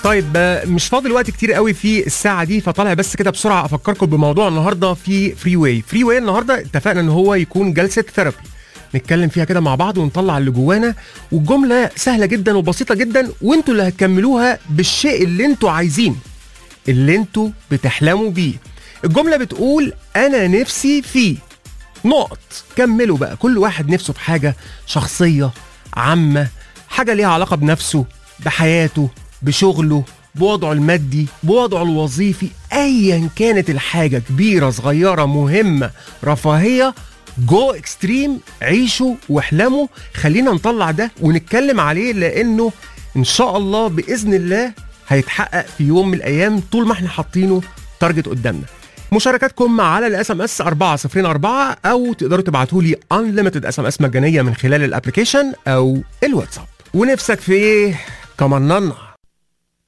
طيب آه، مش فاضل وقت كتير قوي في الساعه دي فطالع بس كده بسرعه افكركم بموضوع النهارده في فري واي فري واي النهارده اتفقنا ان هو يكون جلسه ثيرابي نتكلم فيها كده مع بعض ونطلع اللي جوانا والجمله سهله جدا وبسيطه جدا وانتوا اللي هتكملوها بالشيء اللي انتوا عايزينه اللي انتوا بتحلموا بيه الجمله بتقول انا نفسي فيه نقط كملوا بقى كل واحد نفسه في حاجه شخصيه عامه حاجه ليها علاقه بنفسه بحياته بشغله بوضعه المادي بوضعه الوظيفي ايا كانت الحاجه كبيره صغيره مهمه رفاهيه جو اكستريم عيشوا واحلموا خلينا نطلع ده ونتكلم عليه لانه ان شاء الله باذن الله هيتحقق في يوم من الايام طول ما احنا حاطينه تارجت قدامنا مشاركاتكم على الاس ام اس 404 او تقدروا تبعتوا لي انليمتد اس ام اس مجانيه من خلال الابلكيشن او الواتساب ونفسك في ايه كمننا